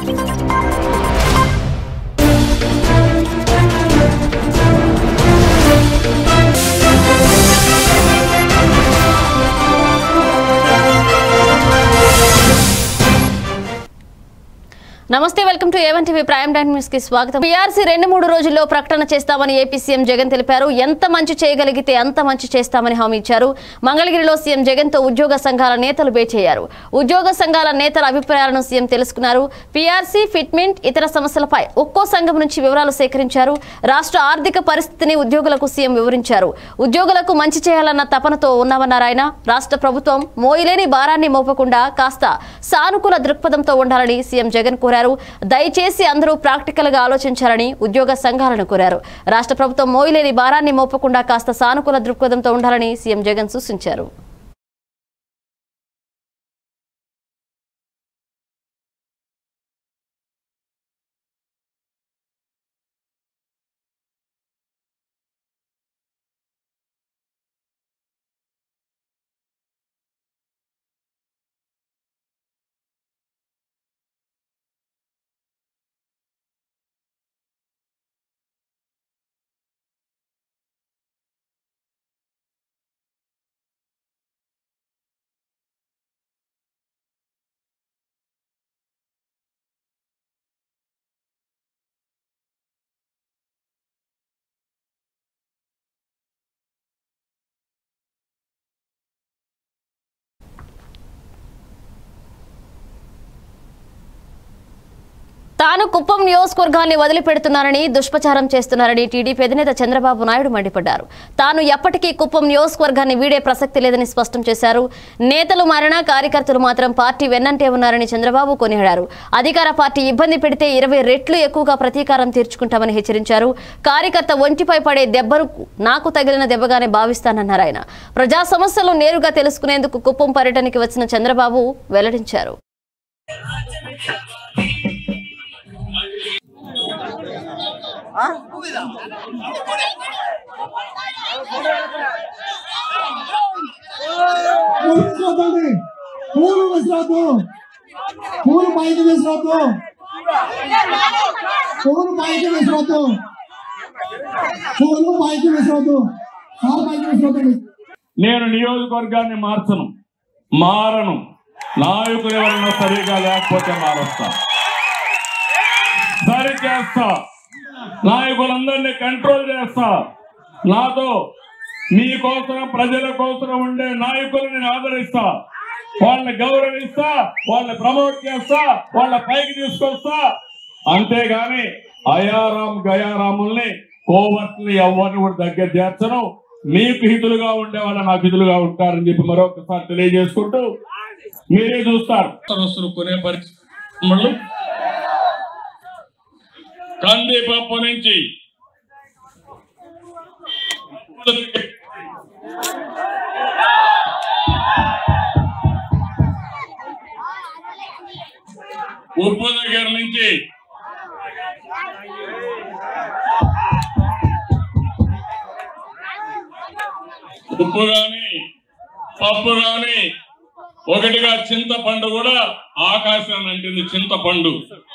నమస్తే welcome to A one TV prime time news కి స్వాగతం పీఆర్సీ రెండు మూడు రోజుల్లో ప్రకటన చేస్తామని ఏపీ సీఎం జగన్ తెలిపారు ఎంత మంచి చేయగలిగితే అంత మంచి చేస్తామని హామీ ఇచ్చారు మంగళగిరిలో సీఎం జగన్ తో ఉద్యోగ సంఘాల నేతలు భేటీయ్యారు ఉద్యోగ సంఘాల నేతల అభిప్రాయాలను సీఎం తెలుసుకున్నారు పీఆర్సీ ఫిట్మెంట్ ఇతర సమస్యలపై ఒక్కో సంఘం నుంచి వివరాలు సేకరించారు రాష్ట్ర ఆర్థిక పరిస్థితిని ఉద్యోగులకు సీఎం వివరించారు ఉద్యోగులకు మంచి చేయాలన్న తపనతో ఉన్నామన్నారు ఆయన రాష్ట్ర ప్రభుత్వం మోయలేని భారాన్ని మోపకుండా కాస్త సానుకూల దృక్పథంతో ఉండాలని సీఎం జగన్ కోరారు దయచేసి అందరూ ప్రాక్టికల్ గా ఆలోచించాలని ఉద్యోగ సంఘాలను కోరారు రాష్ట్ర ప్రభుత్వం మోయలేని భారాన్ని మోపకుండా కాస్త సానుకూల దృక్పథంతో ఉండాలని సీఎం జగన్ సూచించారు తాను కుప్పం నియోజకవర్గాన్ని వదిలిపెడుతున్నారని దుష్ప్రచారం చేస్తున్నారని టీడీపీ అధినేత చంద్రబాబు నాయుడు మండిపడ్డారు తాను ఎప్పటికీ కుప్పం నియోజకవర్గాన్ని వీడే ప్రసక్తి లేదని స్పష్టం చేశారు నేతలు మారినా కార్యకర్తలు మాత్రం పార్టీ వెన్నంటే ఉన్నారని చంద్రబాబు కొనియాడారు అధికార పార్టీ ఇబ్బంది పెడితే ఇరవై రెట్లు ఎక్కువగా ప్రతీకారం తీర్చుకుంటామని హెచ్చరించారు కార్యకర్త ఒంటిపై పడే దెబ్బను నాకు తగిలిన దెబ్బగానే భావిస్తానన్నారు ఆయన ప్రజా సమస్యలు నేరుగా తెలుసుకునేందుకు కుప్పం పర్యటనకి వచ్చిన చంద్రబాబు వెల్లడించారు పూలు విసిరొద్దండి పూలు విసిరొద్దు పూలు పైకి విసిరొద్దు పూలు పైకి విసిరొద్దు పూలు పైకి విసిరొద్దు సార్ పైకి విసిరొద్దండి నేను నియోజకవర్గాన్ని మార్చను మారను నాయకులు ఎవరైనా సరిగా లేకపోతే మారుస్తా సరి చేస్తా నాయకులందరినీ కంట్రోల్ చేస్తా నాతో మీకోసం ప్రజల కోసం ఉండే నాయకులను నేను ఆదరిస్తా వాళ్ళని గౌరవిస్తా వాళ్ళని ప్రమోట్ చేస్తా వాళ్ళ పైకి తీసుకొస్తా అంతేగాని అయారాం గయారాముల్ని కోవర్ట్ని ఎవరిని కూడా దగ్గర చేర్చను మీకు హితులుగా ఉండే వాళ్ళు నాకు హితులుగా ఉంటారని చెప్పి మరొకసారి తెలియజేసుకుంటూ మీరే చూస్తారు వస్తువులు కొనే పరిస్థితులు కందిపప్పు నుంచి ఉప్పు దగ్గర నుంచి ఉప్పు గాని పప్పు గాని ఒకటిగా చింతపండు కూడా ఆకాశాన్ని అంటుంది చింతపండు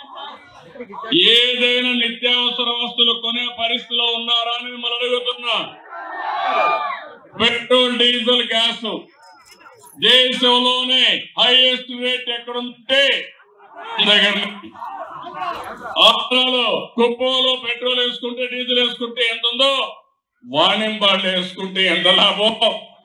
ఏదైనా నిత్యావసర వస్తువులు కొనే పరిస్థితిలో ఉన్నారా అని మిమ్మల్ని అడుగుతున్నా పెట్రోల్ డీజిల్ గ్యాస్ దేశంలోనే హైయెస్ట్ రేట్ ఎక్కడుంటే దగ్గర ఆంధ్రాలో కుప్పంలో పెట్రోల్ వేసుకుంటే డీజిల్ వేసుకుంటే ఎంత ఉందో వాణింబాళ్ళు వేసుకుంటే ఎంత లాభం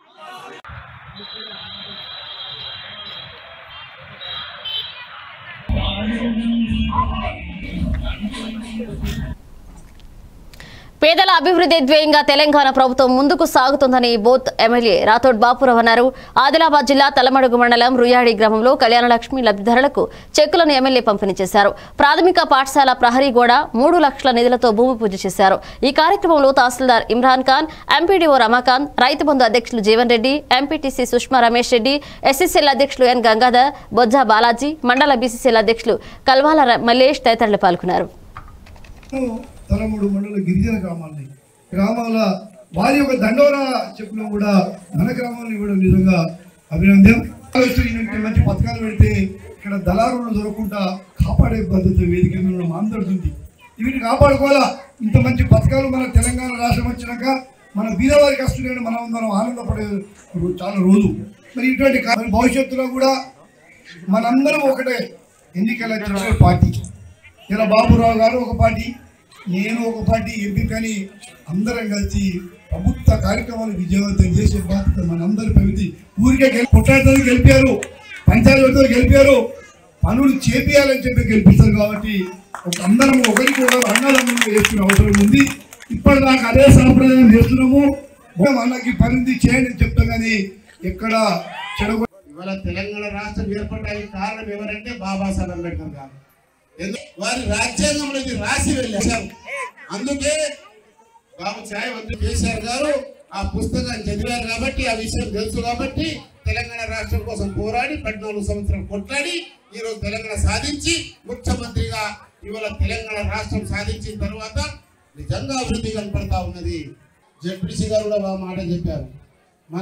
పేదల అభివృద్ధి ధ్యేయంగా తెలంగాణ ప్రభుత్వం ముందుకు సాగుతుందని బోత్ ఎమ్మెల్యే రాథోడ్ బాపురావు అన్నారు ఆదిలాబాద్ జిల్లా తలమడుగు మండలం రుయాడి గ్రామంలో కళ్యాణలక్ష్మి లబ్ధిదారులకు చెక్కులను ఎమ్మెల్యే పంపిణీ చేశారు ప్రాథమిక పాఠశాల ప్రహరీ గోడ మూడు లక్షల నిధులతో భూమి పూజ చేశారు ఈ కార్యక్రమంలో తహసీల్దార్ ఇమ్రాన్ ఖాన్ ఎంపీడీఓ రమాకాంత్ రైతు బంధు అధ్యక్షులు జీవన్ రెడ్డి ఎంపీటీసీ సుష్మా రమేష్ రెడ్డి ఎస్ఎస్ఎల్ అధ్యక్షులు ఎన్ గంగాధర్ బొజ్జా బాలాజీ మండల బీసీసీఎల్ అధ్యక్షులు కల్వాల ర- మల్లేష్ తదితరులు పాల్గొన్నారు తలమూడు మండల గిరిజన గ్రామాలని గ్రామాల వారి యొక్క దండోరా చెప్పులు కూడా మన గ్రామాలను ఇవ్వడం నిజంగా అభినందన ఆలోచన ఇలాంటి మంచి పథకాలు పెడితే ఇక్కడ దళారులు దొరకకుండా కాపాడే బాధ్యత వేదిక మీద ఉన్న మా అందరిది ఉంది వీటిని కాపాడుకోవాలా ఇంత మంచి పథకాలు మన తెలంగాణ రాష్ట్రం వచ్చినాక మన బీదవారికి వస్తున్నాయని మనం అందరం ఆనందపడే రో- చాలా రోజు మరి ఇటువంటి కా- మరి భవిష్యత్తులో కూడా మనందరం ఒకటే ఎన్నికల వచ్చిన పార్టీ ఇలా బాబురావు గారు ఒక పార్టీ నేను ఒక పార్టీ ఎంపీ కానీ అందరం కలిసి ప్రభుత్వ కార్యక్రమాలు విజయవంతం చేసే బాధ్యత మనందరి ప్రమితి ఊరికే గెలి కొట్లాడుతుంది గెలిపారు పంచాయతీతో గెలిపారు పనులు చేపియాలని చెప్పి గెలిపిస్తారు కాబట్టి ఒక అందరం ఒకరికి ఒకరు అన్నదమ్ములు చేస్తున్న అవసరం ఉంది ఇప్పటిదాకా అదే సాంప్రదాయం చేస్తున్నాము మనం అన్నకి పనింది చేయండి అని చెప్తాం కానీ ఎక్కడ చెడగొ ఇవాళ తెలంగాణ రాష్ట్రం ఏర్పడడానికి కారణం ఎవరంటే బాబాసాహెబ్ అంబేద్కర్ గారు ఎందు- వారి రాజ్యాంగంలో ఇది రాసి వెళ్ళారు అందుకే బాబు ఛాయ్ వద్దు కేసీఆర్ గారు ఆ పుస్తకాన్ని చదివారు కాబట్టి ఆ విషయం తెలుసు కాబట్టి తెలంగాణ రాష్ట్రం కోసం పోరాడి పద్నాలుగు సంవత్సరం కొట్లాడి ఈ రోజు తెలంగాణ సాధించి ముఖ్యమంత్రిగా ఇవాళ తెలంగాణ రాష్ట్రం సాధించిన తర్వాత నిజంగా అభివృద్ధి కనపడతా ఉన్నది జడ్పీసీ గారు కూడా ఆ మాట చెప్పారు మన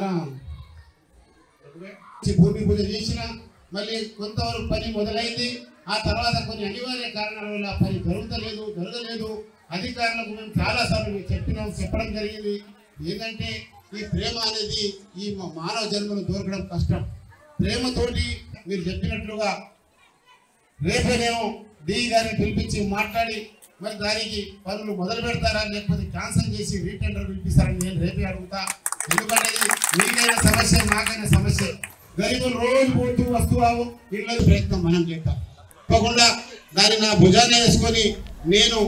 నుంచి భూమి పూజ చేసిన మళ్ళీ కొంతవరకు పని మొదలైంది ఆ తర్వాత కొన్ని అనివార్య కారణాల వల్ల పని జరుగుతలేదు జరగలేదు అధికారులకు మేము చాలా సార్లు చెప్పినాం చెప్పడం జరిగింది ఏంటంటే ఈ ప్రేమ అనేది ఈ మా- మానవ జన్మను దొరకడం కష్టం ప్రేమతోటి మీరు చెప్పినట్లుగా రేపే మేము డి గారిని పిలిపించి మాట్లాడి మరి దానికి పనులు మొదలు పెడతారా లేకపోతే క్యాన్సిల్ చేసి రీటెండర్ పిలిపిస్తారని నేను రేపే అడుగుతా ఎందుకంటే ఇది మీకైన సమస్య నాకైన సమస్య గరీబులు రోజు పోతూ వస్తువు ఇళ్ళ ప్రయత్నం మనం చేద్దాం తప్పకుండా దాన్ని నా భుజాన్ని వేసుకొని నేను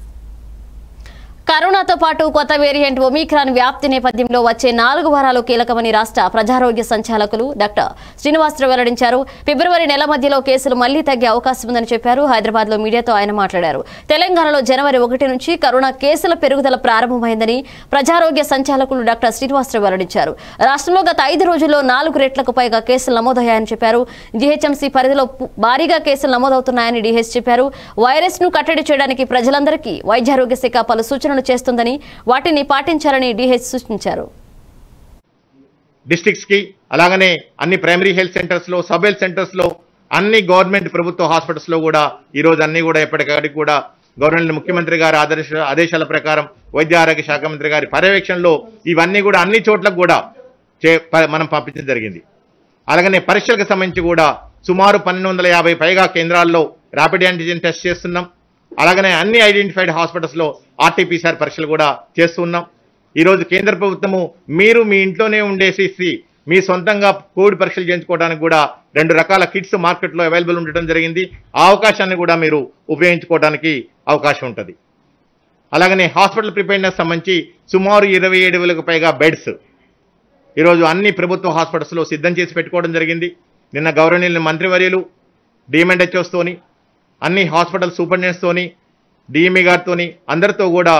కరోనాతో పాటు కొత్త వేరియంట్ ఒమిక్రాన్ వ్యాప్తి నేపథ్యంలో వచ్చే నాలుగు వారాలు కీలకమని రాష్ట్ర ప్రజారోగ్య సంచాలకులు డాక్టర్ శ్రీనివాసరావు వెల్లడించారు ఫిబ్రవరి నెల మధ్యలో కేసులు మళ్లీ తగ్గే అవకాశం ఉందని చెప్పారు హైదరాబాద్ లో మీడియాతో ఆయన మాట్లాడారు తెలంగాణలో జనవరి ఒకటి నుంచి కరోనా కేసుల పెరుగుదల ప్రారంభమైందని ప్రజారోగ్య సంచాలకులు డాక్టర్ శ్రీనివాసరావు వెల్లడించారు రాష్ట్రంలో గత ఐదు రోజుల్లో నాలుగు రెట్లకు పైగా కేసులు నమోదయ్యాయని చెప్పారు జీహెచ్ఎంసీ పరిధిలో పు- భారీగా కేసులు నమోదవుతున్నాయని డీహెచ్ చెప్పారు వైరస్ ను కట్టడి చేయడానికి ప్రజలందరికీ వైద్యారోగ్య శాఖ పలు సూచనలు చేస్తుందని వాటిని పాటించాలని డీహెచ్ సూచించారు డిస్ట్రిక్ట్స్ కి అలాగనే అన్ని ప్రైమరీ హెల్త్ సెంటర్స్ లో సబ్ హెల్త్ సెంటర్స్ లో అన్ని గవర్నమెంట్ ప్రభుత్వ హాస్పిటల్స్ లో కూడా ఈ రోజు అన్ని కూడా ఎప్పటికక్కడికి కూడా గవర్నమెంట్ ముఖ్యమంత్రి గారి ఆదేశ ఆదేశాల ప్రకారం వైద్య ఆరోగ్య శాఖ మంత్రి గారి పర్యవేక్షణలో ఇవన్నీ కూడా అన్ని చోట్లకు కూడా చే ప- మనం పంపించడం జరిగింది అలాగనే పరీక్షలకు సంబంధించి కూడా సుమారు పన్నెండు వందల యాభై పైగా కేంద్రాల్లో ర్యాపిడ్ యాంటిజెన్ టెస్ట్ చేస్తున్నాం అలాగనే అన్ని ఐడెంటిఫైడ్ హాస్పిటల్స్లో ఆర్టీపీసీఆర్ పరీక్షలు కూడా చేస్తున్నాం ఈరోజు కేంద్ర ప్రభుత్వము మీరు మీ ఇంట్లోనే ఉండేసేసి మీ సొంతంగా కోవిడ్ పరీక్షలు చేయించుకోవడానికి కూడా రెండు రకాల కిట్స్ మార్కెట్లో అవైలబుల్ ఉండటం జరిగింది ఆ అవకాశాన్ని కూడా మీరు ఉపయోగించుకోవడానికి అవకాశం ఉంటుంది అలాగనే హాస్పిటల్ ప్రిపేర్నెస్ సంబంధించి సుమారు ఇరవై ఏడు వేలకు పైగా బెడ్స్ ఈరోజు అన్ని ప్రభుత్వ హాస్పిటల్స్లో సిద్ధం చేసి పెట్టుకోవడం జరిగింది నిన్న గౌరవనీయులు మంత్రివర్యులు డిఎంఎన్హెచ్ఓస్తోని అన్ని హాస్పిటల్ సూపరింటెండెంట్స్తోని డిఎంఈ గారితోని అందరితో కూడా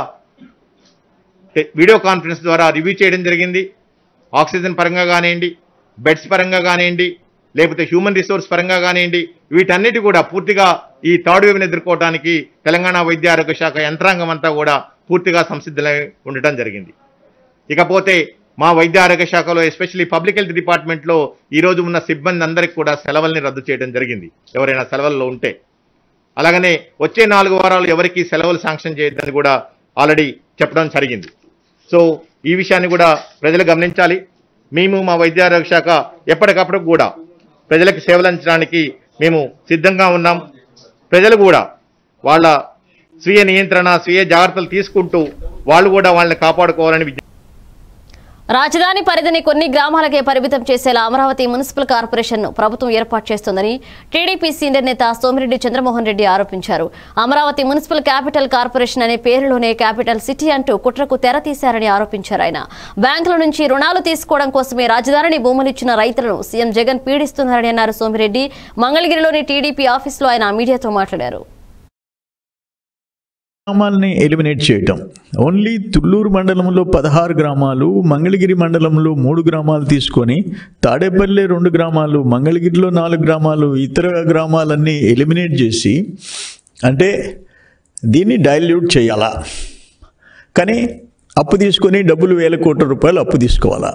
టె- వీడియో కాన్ఫరెన్స్ ద్వారా రివ్యూ చేయడం జరిగింది ఆక్సిజన్ పరంగా కానివ్వండి బెడ్స్ పరంగా కానివ్వండి లేకపోతే హ్యూమన్ రిసోర్స్ పరంగా కానివ్వండి వీటన్నిటి కూడా పూర్తిగా ఈ థర్డ్ వేవ్ని ఎదుర్కోవడానికి తెలంగాణ వైద్య ఆరోగ్య శాఖ యంత్రాంగం అంతా కూడా పూర్తిగా సంసిద్ధులై ఉండటం జరిగింది ఇకపోతే మా వైద్య ఆరోగ్య శాఖలో ఎస్పెషల్లీ పబ్లిక్ హెల్త్ డిపార్ట్మెంట్లో ఈ రోజు ఉన్న సిబ్బంది అందరికీ కూడా సెలవుల్ని రద్దు చేయడం జరిగింది ఎవరైనా సెలవుల్లో ఉంటే అలాగనే వచ్చే నాలుగు వారాలు ఎవరికి సెలవులు శాంక్షన్ చేయొద్దని కూడా ఆల్రెడీ చెప్పడం జరిగింది సో ఈ విషయాన్ని కూడా ప్రజలు గమనించాలి మేము మా వైద్య ఆరోగ్య శాఖ ఎప్పటికప్పుడు కూడా ప్రజలకు సేవలు అందించడానికి మేము సిద్ధంగా ఉన్నాం ప్రజలు కూడా వాళ్ళ స్వీయ నియంత్రణ స్వీయ జాగ్రత్తలు తీసుకుంటూ వాళ్ళు కూడా వాళ్ళని కాపాడుకోవాలని విజ్ఞప్తి రాజధాని పరిధిని కొన్ని గ్రామాలకే పరిమితం చేసేలా అమరావతి మున్సిపల్ కార్పొరేషన్ ను ప్రభుత్వం ఏర్పాటు చేస్తోందని టీడీపీ సీనియర్ నేత సోమిరెడ్డి చంద్రమోహన్ రెడ్డి ఆరోపించారు అమరావతి మున్సిపల్ క్యాపిటల్ కార్పొరేషన్ అనే పేరులోనే క్యాపిటల్ సిటీ అంటూ కుట్రకు తెర తీశారని ఆరోపించారు ఆయన బ్యాంకుల నుంచి రుణాలు తీసుకోవడం కోసమే రాజధానిని భూములిచ్చిన రైతులను సీఎం జగన్ పీడిస్తున్నారని అన్నారు సోమిరెడ్డి మంగళగిరిలోని టీడీపీ ఆఫీసులో ఆయన మీడియాతో మాట్లాడారు గ్రామాలని ఎలిమినేట్ చేయటం ఓన్లీ తుళ్ళూరు మండలంలో పదహారు గ్రామాలు మంగళగిరి మండలంలో మూడు గ్రామాలు తీసుకొని తాడేపల్లి రెండు గ్రామాలు మంగళగిరిలో నాలుగు గ్రామాలు ఇతర గ్రామాలన్నీ ఎలిమినేట్ చేసి అంటే దీన్ని డైల్యూట్ చేయాలా కానీ అప్పు తీసుకొని డబ్బులు వేల కోట్ల రూపాయలు అప్పు తీసుకోవాలా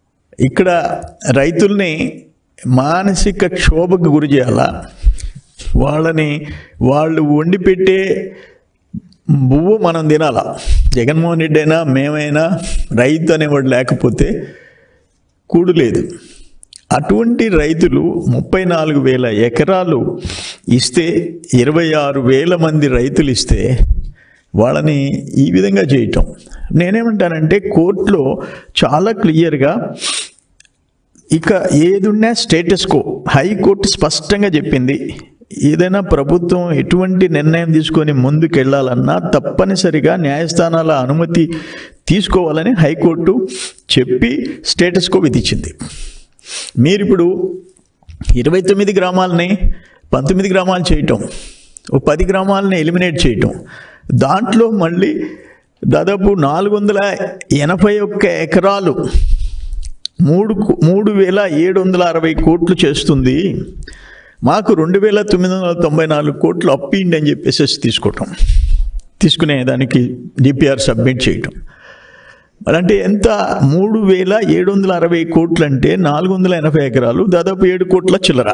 ఇక్కడ రైతుల్ని మానసిక క్షోభకు గురి చేయాలా వాళ్ళని వాళ్ళు వండి పెట్టే బువ్వు మనం తినాలా జగన్మోహన్ రెడ్డి అయినా మేమైనా రైతు అనేవాడు లేకపోతే కూడు లేదు అటువంటి రైతులు ముప్పై నాలుగు వేల ఎకరాలు ఇస్తే ఇరవై ఆరు వేల మంది రైతులు ఇస్తే వాళ్ళని ఈ విధంగా చేయటం నేనేమంటానంటే కోర్టులో చాలా క్లియర్గా ఇక ఏదున్నా స్టేటస్ కో హైకోర్టు స్పష్టంగా చెప్పింది ఏదైనా ప్రభుత్వం ఎటువంటి నిర్ణయం తీసుకొని ముందుకెళ్లాలన్నా తప్పనిసరిగా న్యాయస్థానాల అనుమతి తీసుకోవాలని హైకోర్టు చెప్పి స్టేటస్ కో విధించింది మీరిప్పుడు ఇరవై తొమ్మిది గ్రామాలని పంతొమ్మిది గ్రామాలు చేయటం ఓ పది గ్రామాలని ఎలిమినేట్ చేయటం దాంట్లో మళ్ళీ దాదాపు నాలుగు వందల ఎనభై ఒక్క ఎకరాలు మూడు కు- మూడు వేల ఏడు వందల అరవై కోట్లు చేస్తుంది మాకు రెండు వేల తొమ్మిది వందల తొంభై నాలుగు కోట్లు అప్పిండి అని చెప్పేసి తీసుకోవటం తీసుకునే దానికి డిపిఆర్ సబ్మిట్ చేయటం అంటే ఎంత మూడు వేల ఏడు వందల అరవై కోట్లు అంటే నాలుగు వందల ఎనభై ఎకరాలు దాదాపు ఏడు కోట్ల చిల్లర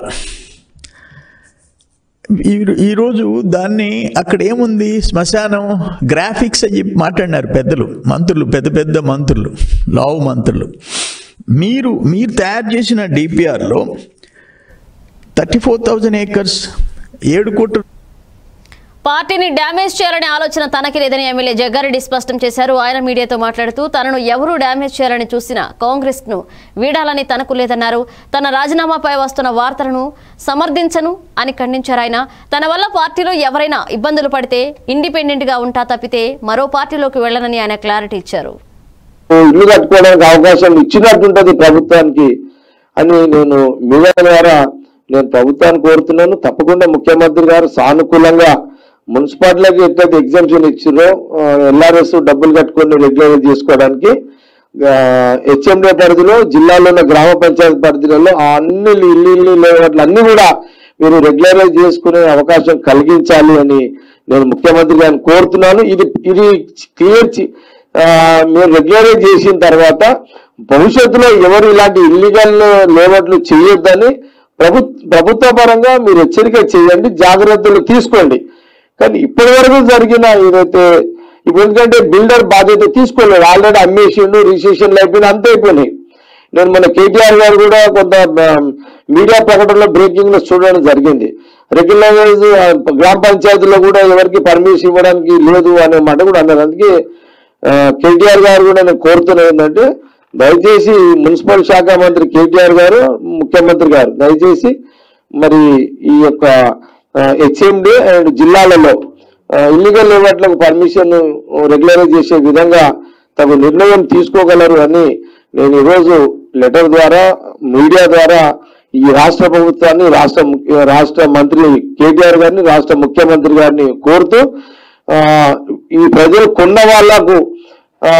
ఈ- ఈరోజు దాన్ని అక్కడ ఏముంది శ్మశానం గ్రాఫిక్స్ అని చెప్పి మాట్లాడినారు పెద్దలు మంత్రులు పెద్ద పెద్ద మంత్రులు లావు మంత్రులు మీరు మీరు తయారు చేసిన డిపిఆర్లో థర్టీ ఫోర్ థౌజండ్ ఏకర్స్ ఏడు కోట్లు పార్టీని డ్యామేజ్ చేయాలనే ఆలోచన తనకి లేదని ఎమ్మెల్యే జగ్గారెడ్డి స్పష్టం చేశారు ఆయన మీడియాతో మాట్లాడుతూ తనను ఎవరూ డ్యామేజ్ చేయాలని చూసినా కాంగ్రెస్ ను వీడాలని తనకు లేదన్నారు తన రాజీనామాపై వస్తున్న వార్తలను సమర్థించను అని ఖండించారు ఆయన తన వల్ల పార్టీలో ఎవరైనా ఇబ్బందులు పడితే ఇండిపెండెంట్ గా ఉంటా తప్పితే మరో పార్టీలోకి వెళ్ళనని ఆయన క్లారిటీ ఇచ్చారు ఇల్లు కట్టుకోవడానికి అవకాశం ఇచ్చినట్టుంటది ప్రభుత్వానికి అని నేను మీడియా ద్వారా నేను ప్రభుత్వాన్ని కోరుతున్నాను తప్పకుండా ముఖ్యమంత్రి గారు సానుకూలంగా మున్సిపాలిటీలకు ఎట్లయితే ఎగ్జామ్షన్ ఇచ్చారో ఎల్ఆర్ఎస్ డబ్బులు కట్టుకొని రెగ్యులరైజ్ చేసుకోవడానికి హెచ్ఎండే పరిధిలో జిల్లాలో ఉన్న గ్రామ పంచాయతీ పరిధిలో ఆ అన్ని ఇల్లు ఇల్లు లేవట్లు అన్ని కూడా మీరు రెగ్యులరైజ్ చేసుకునే అవకాశం కలిగించాలి అని నేను ముఖ్యమంత్రి గారిని కోరుతున్నాను ఇది ఇది క్లియర్ మీరు రెగ్యులరైజ్ చేసిన తర్వాత భవిష్యత్తులో ఎవరు ఇలాంటి ఇల్లీగల్ లేవట్లు చేయొద్దని ప్రభు ప్రభుత్వ పరంగా మీరు హెచ్చరిక చేయండి జాగ్రత్తలు తీసుకోండి కానీ ఇప్పటి వరకు జరిగిన ఏదైతే ఇప్పుడు ఎందుకంటే బిల్డర్ బాధ్యత తీసుకోలేదు ఆల్రెడీ అమ్మేసిండు రిజిస్ట్రేషన్లు అయిపోయినాయి అంతే అయిపోయినాయి నేను మన కేటీఆర్ గారు కూడా కొంత ఆ, మీడియా ప్రకటనలో బ్రేకింగ్ లో చూడడం జరిగింది రెగ్యులరైజ్ ఆ, గ్రామ పంచాయతీలో కూడా ఎవరికి పర్మిషన్ ఇవ్వడానికి లేదు అనే మాట కూడా అన్నారు అందుకే ఆ, కేటీఆర్ గారు కూడా నేను కోరుతున్నది ఏంటంటే దయచేసి మున్సిపల్ శాఖ మంత్రి కేటీఆర్ గారు ముఖ్యమంత్రి గారు దయచేసి మరి ఈ యొక్క హెచ్ఎండి అండ్ జిల్లాలలో ఇల్లీగల్ లేవట్లకు పర్మిషన్ రెగ్యులరైజ్ చేసే విధంగా తగు నిర్ణయం తీసుకోగలరు అని నేను ఈరోజు లెటర్ ద్వారా మీడియా ద్వారా ఈ రాష్ట్ర ప్రభుత్వాన్ని రాష్ట్ర ముఖ్య- రాష్ట్ర మంత్రి కేటీఆర్ గారిని రాష్ట్ర ముఖ్యమంత్రి గారిని కోరుతూ ఆ, ఈ ప్రజలు కొన్న వాళ్లకు ఆ,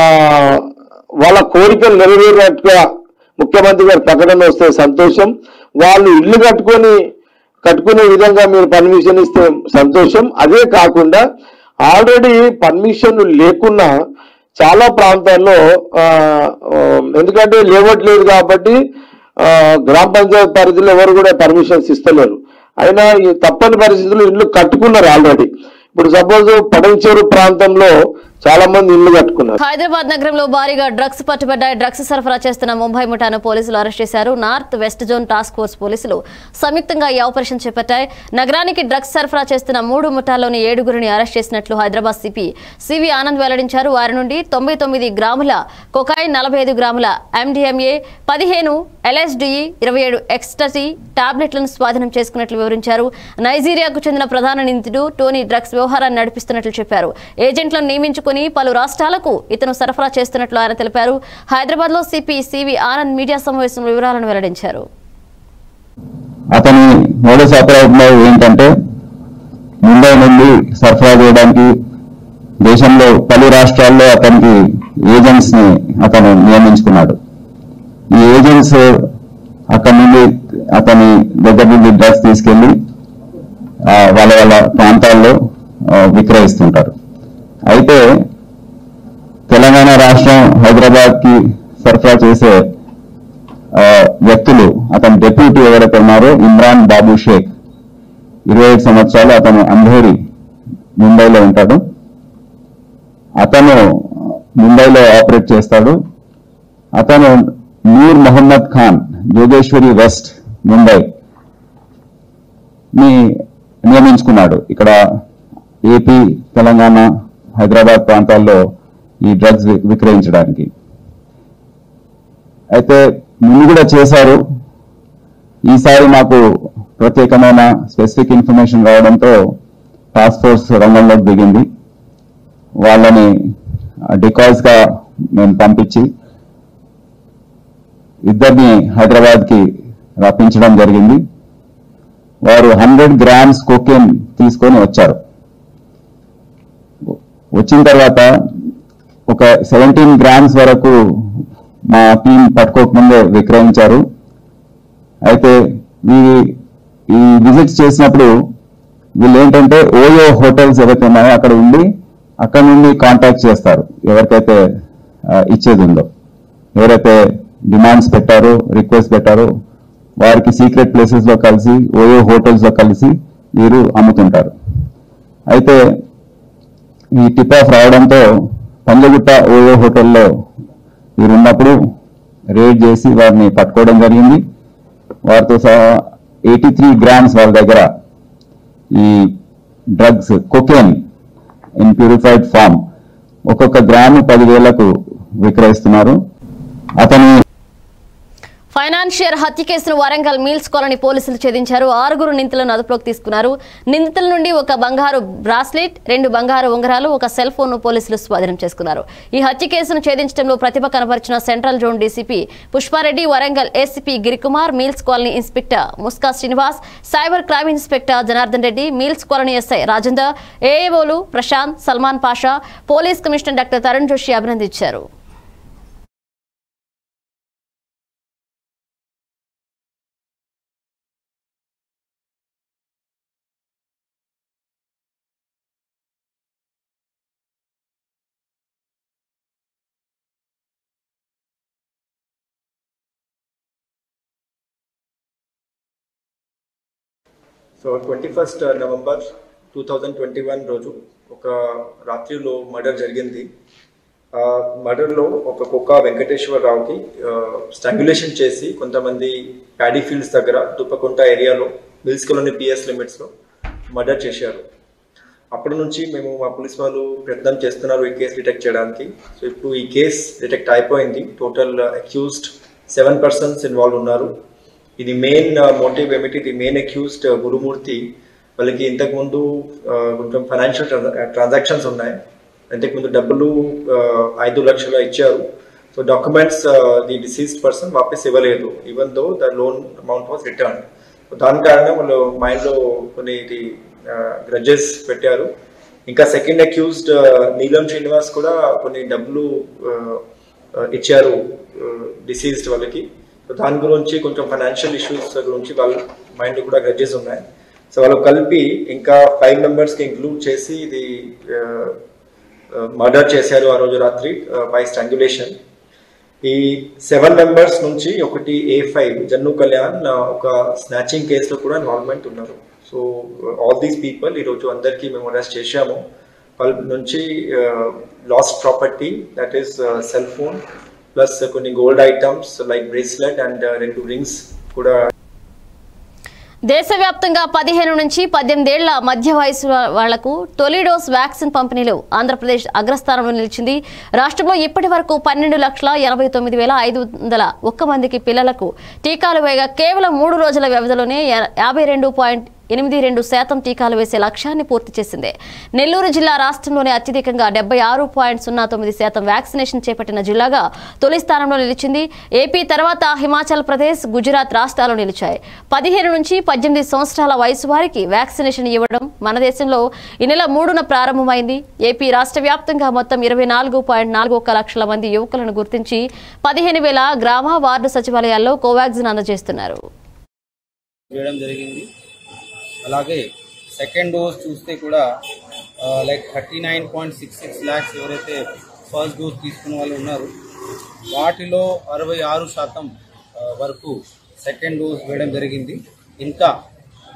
వాళ్ళ కోరికలు నెరవేరినట్టుగా ముఖ్యమంత్రి గారి ప్రకటన వస్తే సంతోషం వాళ్ళు ఇల్లు కట్టుకొని కట్టుకునే విధంగా మీరు పర్మిషన్ ఇస్తే సంతోషం అదే కాకుండా ఆల్రెడీ పర్మిషన్ లేకున్నా చాలా ప్రాంతాల్లో ఆ, ఆ, ఎందుకంటే లేవట్లేదు కాబట్టి ఆ, గ్రామ పంచాయతీ పరిధిలో ఎవరు కూడా పర్మిషన్స్ ఇస్తలేరు అయినా ఈ తప్పని పరిస్థితుల్లో ఇల్లు కట్టుకున్నారు ఆల్రెడీ ఇప్పుడు సపోజ్ పడవచేరు ప్రాంతంలో చాలా మంది ఇల్లు కట్టుకున్నారు హైదరాబాద్ నగరంలో భారీగా డ్రగ్స్ పట్టుబడ్డాయి డ్రగ్స్ సరఫరా చేస్తున్న ముంబై ముఠాను పోలీసులు అరెస్ట్ చేశారు north west zone task force పోలీసులు సంయుక్తంగా ఈ ఆపరేషన్ చేపట్టాయి నగరానికి డ్రగ్స్ సరఫరా చేస్తున్న మూడు ముఠాల్లోని ఏడుగురిని అరెస్ట్ చేసినట్లు హైదరాబాద్ సిపి సివి ఆనంద్ వెల్లడించారు వారి నుండి తొంభై తొమ్మిది గ్రాముల కొకాయిన్ నలభై ఐదు గ్రాముల ఎండిఎంఏ పదిహేను ఎల్ఎస్డిఈ ఇరవై ఏడు ఎక్స్టసీ టాబ్లెట్లను స్వాధీనం చేసుకున్నట్లు వివరించారు నైజీరియాకు చెందిన ప్రధాన నిందితుడు టోనీ డ్రగ్స్ వ్యవహారాన్ని నడిపిస్తున్నట్లు చెప్పారు ఏజెంట్లను నియమించుకుని పలు రాష్ట్రాలకు ఇతను సరఫరా చేస్తున్నట్లు ఆయన తెలిపారు హైదరాబాద్ లో సిపి సివి ఆనంద్ మీడియా సమావేశంలో వివరాలను వెల్లడించారు అతని మోడస్ ఆపరేట్లో ఏంటంటే ముంబై నుండి సరఫరా చేయడానికి దేశంలో పలు రాష్ట్రాల్లో అతనికి ఏజెంట్స్ ని అతను నియమించుకున్నాడు ఈ ఏజెంట్స్ అక్కడి నుండి అతని దగ్గర నుండి డ్రగ్స్ తీసుకెళ్లి ఆ, వాళ్ళ వాళ్ళ ప్రాంతాల్లో ఆ, విక్రయిస్తుంటారు అయితే తెలంగాణ రాష్ట్రం హైదరాబాద్ కి సరఫరా చేసే ఆ, వ్యక్తులు అతని డెప్యూటీ ఎవరైతే ఉన్నారో ఇమ్రాన్ బాబు షేక్ ఇరవై ఐదు సంవత్సరాలు అతను అంధేరి ముంబైలో ఉంటాడు అతను ముంబైలో ఆపరేట్ చేస్తాడు అతను నూర్ మొహమ్మద్ ఖాన్ జోగేశ్వరి వెస్ట్ ముంబై ని నియమించుకున్నాడు ఇక్కడ ఏపీ తెలంగాణ హైదరాబాద్ ప్రాంతాల్లో ఈ డ్రగ్స్ వి- విక్రయించడానికి అయితే ముందు కూడా చేశారు ఈసారి మాకు ప్రత్యేకమైన స్పెసిఫిక్ ఇన్ఫర్మేషన్ రావడంతో టాస్క్ ఫోర్స్ రంగంలోకి దిగింది వాళ్ళని డికాల్స్ గా మేము పంపించి ఇద్దరిని హైదరాబాద్ కి రప్పించడం జరిగింది వారు హండ్రెడ్ గ్రామ్స్ కోకేన్ తీసుకొని వచ్చారు వచ్చిన తర్వాత ఒక సెవెంటీన్ గ్రామ్స్ వరకు మా టీం పట్టుకోకముందే విక్రయించారు అయితే వీరి ఈ విజిట్స్ చేసినప్పుడు వీళ్ళు ఏంటంటే ఓయో హోటల్స్ ఏవైతే ఉన్నాయో అక్కడ ఉండి అక్కడ నుండి కాంటాక్ట్ చేస్తారు ఎవరికైతే ఆ, ఇచ్చేది ఉందో ఎవరైతే డిమాండ్స్ పెట్టారో రిక్వెస్ట్ పెట్టారో వారికి సీక్రెట్ ప్లేసెస్ లో కలిసి ఓయో హోటల్స్ లో కలిసి వీరు అమ్ముతుంటారు అయితే ఈ టిప్ ఆఫ్ రావడంతో పంజగుట్ట ఓయో హోటల్లో వీరు ఉన్నప్పుడు రేడ్ చేసి వారిని పట్టుకోవడం జరిగింది వారితో సహా ఎయిటీ త్రీ గ్రామ్స్ వాళ్ళ దగ్గర ఈ drugs cocaine in purified form ఒక్కొక్క గ్రాము పదివేలకు విక్రయిస్తున్నారు అతని ఫైనాన్షియర్ హత్య కేసును వరంగల్ మీల్స్ కాలనీ పోలీసులు ఛేదించారు ఆరుగురు నిందితులను అదుపులోకి తీసుకున్నారు నిందితుల నుండి ఒక బంగారు బ్రాస్లెట్ రెండు బంగారు ఉంగరాలు ఒక సెల్ ఫోన్ పోలీసులు స్వాధీనం చేసుకున్నారు ఈ హత్య కేసును ఛేదించడంలో ప్రతిభ కనబరిచిన central zone DCP Pushpa Reddy Warangal ACP Girikumar mills colony inspector Muska Srinivas cyber crime inspector Janardhan Reddy mills colony SI Rajender ఏఏఓలు Prashant Salman Pasha police commissioner doctor Tarun Joshi అభినందించారు so twenty first November two thousand twenty one రోజు ఒక రాత్రిలో మర్డర్ జరిగింది ఆ మర్డర్లో ఒక కుక్క వెంకటేశ్వరరావుకి స్టాంగులేషన్ చేసి కొంతమంది ప్యాడీ ఫీల్డ్స్ దగ్గర దుప్పకుంట ఏరియాలో మిల్స్ కాలనీ పిఎస్ లిమిట్స్లో మర్డర్ చేశారు అప్పటి నుంచి మేము మా పోలీస్ వాళ్ళు ప్రయత్నం చేస్తున్నారు ఈ కేసు డిటెక్ట్ చేయడానికి సో ఇప్పుడు ఈ కేసు డిటెక్ట్ అయిపోయింది total accused seven persons involve ఉన్నారు ఇది మెయిన్ మోటివ్ ఏమిటి ఇది మెయిన్ అక్యూజ్డ్ గురుమూర్తి వాళ్ళకి ఇంతకుముందు ఆ, కొంచెం ఫైనాన్షియల్ ట్రాన్సాక్షన్స్ ఉన్నాయి ఇంతకుముందు డబ్బులు ఆ, ఐదు లక్షలు ఇచ్చారు so documents the deceased person వాపస్ ఇవ్వలేదు even though the loan amount was return దాని కారణం వాళ్ళు మైండ్లో కొన్ని ఇది గ్రజెస్ పెట్టారు ఇంకా సెకండ్ అక్యూజ్డ్ నీలం శ్రీనివాస్ కూడా కొన్ని డబ్బులు ఆ, ఆ, ఇచ్చారు డిసీజ్డ్ వాళ్ళకి సో దాని గురించి కొంచెం ఫైనాన్షియల్ ఇష్యూస్ గురించి వాళ్ళ మైండ్ కూడా గ్రడ్జెస్ ఉన్నాయి సో వాళ్ళు కలిపి ఇంకా ఫైవ్ మెంబర్స్కి ఇంక్లూడ్ చేసి ఇది మర్డర్ చేశారు ఆ రోజు రాత్రి బై స్ట్రాంగులేషన్ ఈ సెవెన్ మెంబర్స్ నుంచి ఒకటి ఏ ఫైవ్ జన్ను కళ్యాణ్ ఆ, ఒక స్నాచింగ్ కేసులో కూడా ఇన్వాల్వ్మెంట్ ఉన్నారు సో ఆల్ దీస్ పీపుల్ ఈరోజు అందరికీ మేము అరెస్ట్ చేశాము వాళ్ళ నుంచి lost property that is cell phone plus కొన్ని gold items like bracelet and రెండు రింగ్స్ కూడా దేశవ్యాప్తంగా పదిహేను నుంచి పద్దెనిమిది ఏళ్ల మధ్య వయసు వాళ్లకు తొలి డోస్ వ్యాక్సిన్ పంపిణీలో ఆంధ్రప్రదేశ్ అగ్రస్థానంలో నిలిచింది రాష్ట్రంలో ఇప్పటి వరకు పన్నెండు లక్షల ఎనభై తొమ్మిది వేల ఐదు వందల ఒక్క మందికి పిల్లలకు టీకాలు వేయగా కేవలం మూడు రోజుల వ్యవధిలోనే యా- యాభై రెండు పాయింట్ ఎనిమిది రెండు శాతం టీకాలు వేసే లక్ష్యాన్ని పూర్తి చేసింది నెల్లూరు జిల్లా రాష్ట్రంలోనే అత్యధికంగా డెబ్బై ఆరు పాయింట్ సున్నా తొమ్మిది శాతం వ్యాక్సినేషన్ చేపట్టిన జిల్లాగా తొలి స్థానంలో నిలిచింది ఏపీ తర్వాత హిమాచల్ ప్రదేశ్ గుజరాత్ రాష్ట్రాలు నిలిచాయి పదిహేను నుంచి పద్దెనిమిది సంవత్సరాల వయసు వారికి వ్యాక్సినేషన్ ఇవ్వడం మన దేశంలో ఈ నెల మూడున ప్రారంభమైంది ఏపీ రాష్ట్ర వ్యాప్తంగా మొత్తం ఇరవై నాలుగు పాయింట్ నాలుగు ఒక్క లక్షల మంది యువకులను గుర్తించి పదిహేను వేల గ్రామ వార్డు సచివాలయాల్లో కోవాక్సిన్ అందజేస్తున్నారు చేయడం జరిగింది అలాగే సెకండ్ డోస్ చూస్తే కూడా like thirty nine point six six lakhs ఎవరైతే ఫస్ట్ డోస్ తీసుకున్న వాళ్ళు ఉన్నారు వాటిలో అరవై ఆరు శాతం ఆ, వరకు సెకండ్ డోస్ వేయడం జరిగింది ఇంకా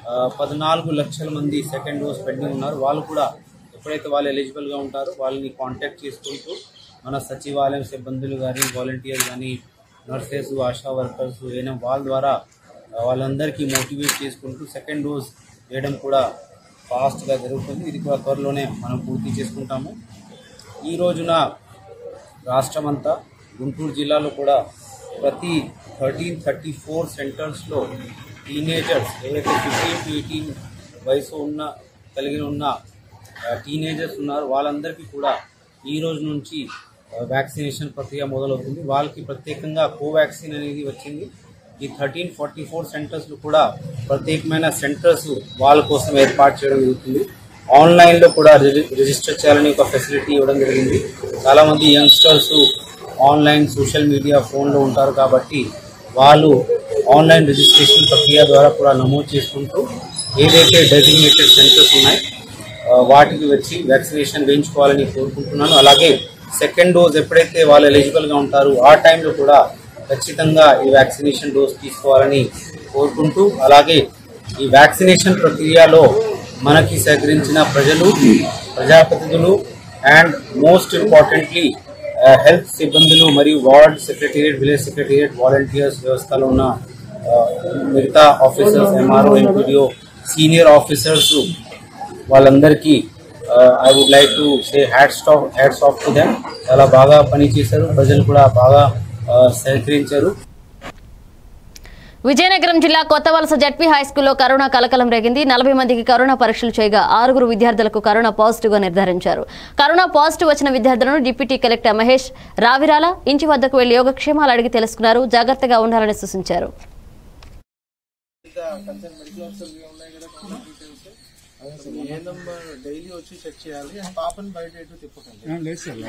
ఆ, పద్నాలుగు లక్షల మంది సెకండ్ డోస్ పెండింగ్ ఉన్నారు వాళ్ళు కూడా ఎప్పుడైతే వాళ్ళు ఎలిజిబుల్గా ఉంటారో వాళ్ళని కాంటాక్ట్ చేసుకుంటూ మన సచివాలయం సిబ్బందులు కానీ వాలంటీర్ కానీ నర్సెస్ ఆశా వర్కర్స్ ఏమైనా వాళ్ళ ద్వారా ఆ, వాళ్ళందరికీ మోటివేట్ చేసుకుంటూ సెకండ్ డోస్ వేయడం కూడా ఫాస్ట్గా జరుగుతుంది ఇది కూడా త్వరలోనే మనం పూర్తి చేసుకుంటాము ఈ రోజున రాష్ట్రమంతా గుంటూరు జిల్లాలో కూడా ప్రతి థర్టీన్ థర్టీ ఫోర్ సెంటర్స్లో టీనేజర్స్ ఎవరైతే ఫిఫ్టీన్ టు ఎయిటీన్ వయసు ఉన్న కలిగిన ఉన్న టీనేజర్స్ ఉన్నారో వాళ్ళందరికీ కూడా ఈ రోజు నుంచి వ్యాక్సినేషన్ ప్రక్రియ మొదలవుతుంది వాళ్ళకి ప్రత్యేకంగా కోవాక్సిన్ అనేది వచ్చింది ఈ థర్టీన్ ఫార్టీ ఫోర్ సెంటర్స్లో కూడా ప్రత్యేకమైన సెంటర్స్ వాళ్ళ కోసం ఏర్పాటు చేయడం జరుగుతుంది ఆన్లైన్లో కూడా రిజి- రిజిస్టర్ చేయాలని ఒక ఫెసిలిటీ ఇవ్వడం జరిగింది చాలామంది యంగ్స్టర్స్ ఆన్లైన్ సోషల్ మీడియా ఫోన్లో ఉంటారు కాబట్టి వాళ్ళు ఆన్లైన్ రిజిస్ట్రేషన్ ప్రక్రియ ద్వారా కూడా నమోదు చేసుకుంటూ ఏదైతే డెసిగ్నేటెడ్ సెంటర్స్ ఉన్నాయి ఆ, వాటికి వచ్చి వ్యాక్సినేషన్ వేయించుకోవాలని కోరుకుంటున్నాను అలాగే సెకండ్ డోస్ ఎప్పుడైతే వాళ్ళు ఎలిజిబుల్గా ఉంటారో ఆ టైంలో కూడా ఖచ్చితంగా ఈ వ్యాక్సినేషన్ డోస్ తీసుకోవాలని కోరుకుంటూ అలాగే ఈ వ్యాక్సినేషన్ ప్రక్రియలో మనకి సహకరించిన ప్రజలు ప్రజాప్రతినిధులు అండ్ మోస్ట్ ఇంపార్టెంట్లీ హెల్త్ సిబ్బందులు మరియు ward secretariat village secretariat volunteers వ్యవస్థలో ఉన్న ఆ, మిగతా officers MRO MPDO senior officers వాళ్ళందరికీ I would like to say hats off hats off to them చాలా బాగా పనిచేశారు ప్రజలు కూడా బాగా ఆ, సహకరించారు విజయనగరం జిల్లా కొత్త వలస జడ్పీ హై స్కూల్లో కరోనా కలకలం రేగింది నలభై మందికి కరోనా పరీక్షలు చేయగా ఆరుగురు విద్యార్థులకు కరోనా పాజిటివ్ గా నిర్ధారించారు కరోనా పాజిటివ్ వచ్చిన విద్యార్థులను డిప్యూటీ కలెక్టర్ మహేష్ రావిరాల ఇంటి వద్దకు వెళ్లి యోగక్షేమాలు అడిగి తెలుసుకున్నారు జాగ్రత్తగా ఉండాలని సూచించారు ఏందమ్మా డైలీ వచ్చి చెక్ చేయాలి ఆ పాపని బయట ఎటు తిప్పకండి లేదు సార్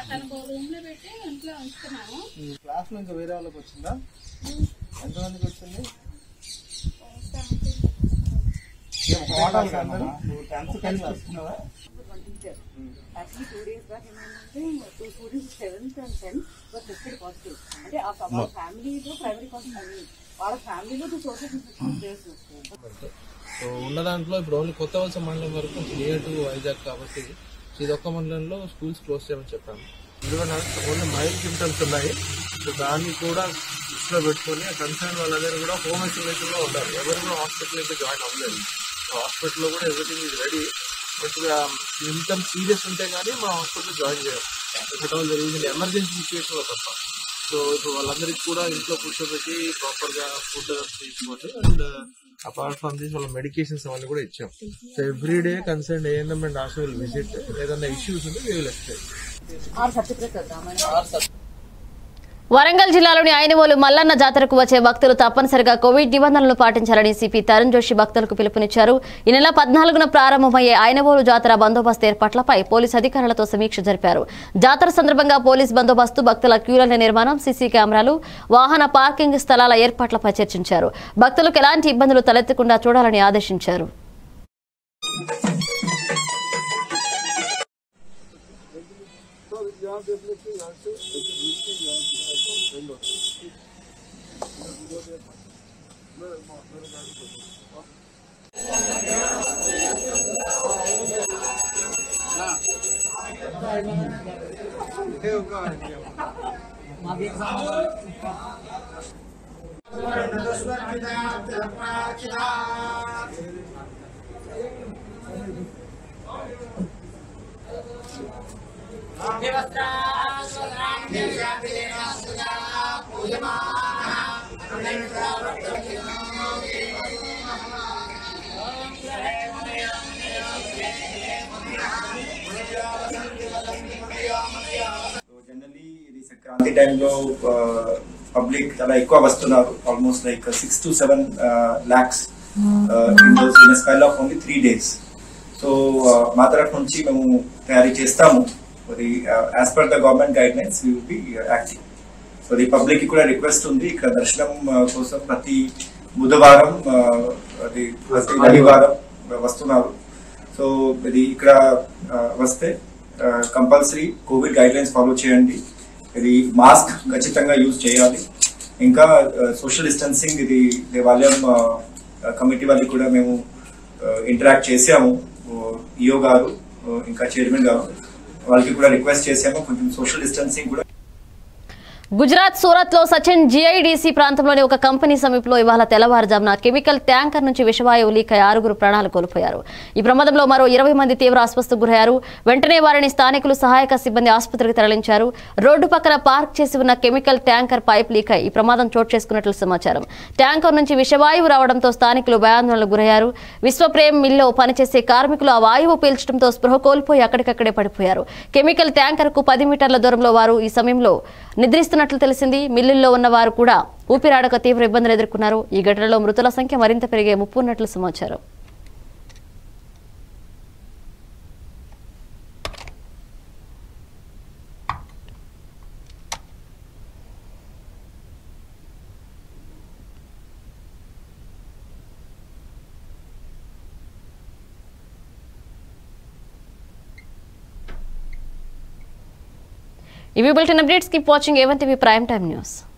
క్లాస్ లో ఇంకా వేరే వాళ్ళకి వచ్చిందా ఎంతమందికి వచ్చింది ఏం మోడల్ కాదా? నువ్వు టెన్త్ కలిసి వస్తున్నావా యాక్చువల్లీ టూ డేస్ బ్యాక్ ఏమైందంటే two students seventh and tenth వారు టెస్టెడ్ పాజిటివ్ అంటే ఆ వాళ్ళ ఫ్యామిలీలో ప్రైమరీ కాస్ట్ అని వాళ్ళ ఫ్యామిలీలో two sources infection case so ఉన్న దాంట్లో ఇప్పుడు ఓన్లీ కొత్త వలస మండలం వరకు నియర్ టు వైజాగ్ కాబట్టి సో ఇది ఒక్క మండలంలో స్కూల్స్ క్లోజ్ చేయమని చెప్పాము ఎందుకంటే ఓన్లీ మైల్డ్ సిమ్టమ్స్ ఉన్నాయి సో దాన్ని కూడా దృష్టిలో పెట్టుకొని కన్సర్న్ వాళ్ళందరూ కూడా హోమ్ ఐసోలేషన్ లో ఉండాలి ఎవరు కూడా హాస్పిటల్ అయితే జాయిన్ అవ్వలేదు సో హాస్పిటల్లో కూడా everything is ready but symptoms serious ఉంటే కానీ మా హాస్పిటల్ జాయిన్ చేయాలి ఎక్కడ జరిగింది ఎమర్జెన్సీ సిచ్యువేషన్ లో తప్ప సో ఇప్పుడు వాళ్ళందరికీ కూడా ఇంట్లో కూర్చోబెట్టి ప్రాపర్ గా ఫుడ్ తీసుకోవాలి అండ్ అపార్ట్ ఫ్రమ్ దిస్ వాళ్ళ మెడికేషన్స్ అవన్నీ కూడా ఇచ్చాం so every day concern ANM and ASHA will visit ఏదైనా ఇష్యూస్ ఉంటే వీ విల్ ఎక్స్ప్లెయిన్ ఆరు సర్టిఫికేట్ వద్దామని వరంగల్ జిల్లాలోని ఐనవోలు మల్లన్న జాతరకు వచ్చే భక్తులు తప్పనిసరిగా కోవిడ్ నిబంధనలు పాటించాలని సిపి తరుణ్ జోషి భక్తులకు పిలుపునిచ్చారు ఈ నెల పద్నాలుగున ప్రారంభమయ్యే ఐనవోలు జాతర బందోబస్తు ఏర్పాట్లపై పోలీసు అధికారులతో సమీక్ష జరిపారు జాతర సందర్భంగా పోలీస్ బందోబస్తు భక్తుల క్యూల నిర్మాణం సీసీ కెమెరాలు వాహన పార్కింగ్ స్థలాల ఏర్పాట్లపై చర్చించారు భక్తులకు ఎలాంటి ఇబ్బందులు తలెత్తకుండా చూడాలని ఆదేశించారు జనరల్లీ ఇది సంక్రాంతి టైంలో పబ్లిక్ చాలా ఎక్కువ వస్తున్నారు almost like six to seven lakhs in those in spell of only three days so మా తరఫు నుంచి మేము తయారీ చేస్తాము అది as per the government guidelines we will be active so అది పబ్లిక్ కి కూడా రిక్వెస్ట్ ఉంది ఇక్కడ దర్శనం uh, కోసం ప్రతి బుధవారం uh, అది ప్రతి రవివారం వస్తున్నారు సో ఇది ఇక్కడ uh, వస్తే compulsory covid guidelines follow చేయండి ఇది మాస్క్ ఖచ్చితంగా యూజ్ చేయాలి ఇంకా సోషల్ డిస్టెన్సింగ్ ఇది దేవాలయం కమిటీ వాళ్ళకి కూడా మేము ఇంటరాక్ట్ చేసాము ఈఓ గారు ఆ, ఇంకా చైర్మన్ గారు వాళ్ళకి కూడా రిక్వెస్ట్ చేసాము కొంచెం సోషల్ డిస్టెన్సింగ్ కూడా గుజరాత్ సూరత్ లో సచిన్ జిఐడిసి ప్రాంతంలోని ఒక కంపెనీ సమీపంలో ఇవాళ తెల్లవారుజామున కెమికల్ ట్యాంకర్ నుంచి విషవాయువు లీక్ అయి ఆరుగురు ప్రాణాలు కోల్పోయారు ఈ ప్రమాదంలో మరో ఇరవై మంది తీవ్ర ఆసుపత్రికి గురయ్యారు వెంటనే వారిని స్థానికులు సహాయక సిబ్బంది ఆసుపత్రికి తరలించారు రోడ్డు పక్కన పార్క్ చేసి ఉన్న కెమికల్ ట్యాంకర్ పైప్ లీక్ అయి ఈ ప్రమాదం చోటు చేసుకున్నట్లు సమాచారం ట్యాంకర్ నుంచి విషవాయువు రావడంతో స్థానికులు భయాందోళనకు గురయ్యారు విశ్వప్రేమ్ మిల్లో పనిచేసే కార్మికులు ఆ వాయువు పీల్చడంతో స్పృహ కోల్పోయి అక్కడికక్కడే పడిపోయారు కెమికల్ ట్యాంకర్ కు పది మీటర్ల దూరంలో వారు ఈ సమయంలో నిద్రిస్తున్నట్లు తెలిసింది మిల్లుల్లో ఉన్న వారు కూడా ఊపిరాడక తీవ్ర ఇబ్బందులు ఎదుర్కొన్నారు ఈ ఘటనలో మృతుల సంఖ్య మరింత పెరిగే ముప్పు ఉన్నట్లు సమాచారం ఇవి bulletin updates keep watching A one TV prime time news